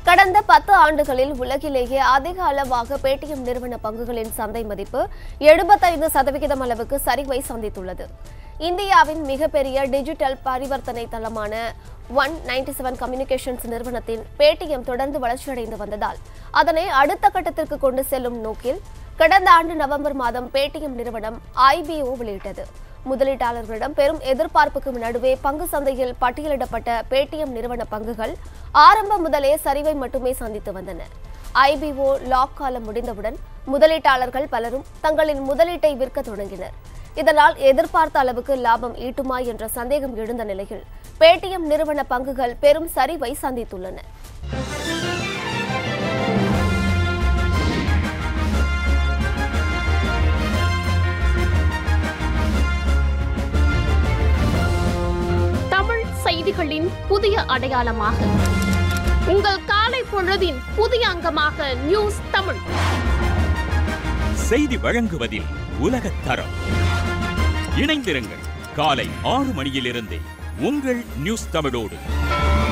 கடந்த பத்து ஆண்டுகளில் உலகிலேயே அதிக அளவாக பேடிஎம் நிறுவன பங்குகளின் சந்தை மதிப்பு எழுபத்தைந்து சதவிகிதம் அளவுக்கு சரிவை சந்தித்துள்ளது இந்தியாவின் மிகப்பெரிய டிஜிட்டல் பரிவர்த்தனை தளமான ஒன் நைன்டி செவன் கம்யூனிகேஷன்ஸ் நிறுவனத்தின் பேடிஎம் தொடர்ந்து வளர்ச்சியடைந்து வந்ததால் அதனை அடுத்த கட்டத்திற்கு கொண்டு செல்லும் நோக்கில் கடந்த ஆண்டு நவம்பர் மாதம் பேடிஎம் நிறுவனம் ஐபிஓ வெளியிட்டது முதலீட்டாளர்களிடம் பெரும் எதிர்பார்ப்புக்கு நடுவே பங்கு சந்தையில் பட்டியலிடப்பட்ட பேடிஎம் நிறுவன பங்குகள் ஆரம்பம் முதலே சரிவை மட்டுமே சந்தித்து வந்தன ஐபிஓ லாக் காலம் முடிந்தவுடன் முதலீட்டாளர்கள் பலரும் தங்களின் முதலீட்டை விற்க தொடங்கினர் இதனால் எதிர்பார்த்த அளவுக்கு லாபம் ஈட்டுமா என்ற சந்தேகம் எழுந்த நிலையில் பேடிஎம் நிறுவன பங்குகள் பெரும் சரிவை சந்தித்துள்ளன தமிழ் செய்திகளின் புதிய அடையாளமாக உங்கள் காலை பொழுதின் புதிய அங்கமாக நியூஸ் தமிழ் செய்தி வழங்குவதில் உலகத் தரம் இணைந்திருங்கள் காலை ஆறு மணியிலிருந்தே உங்கள் நியூஸ் தமிழோடு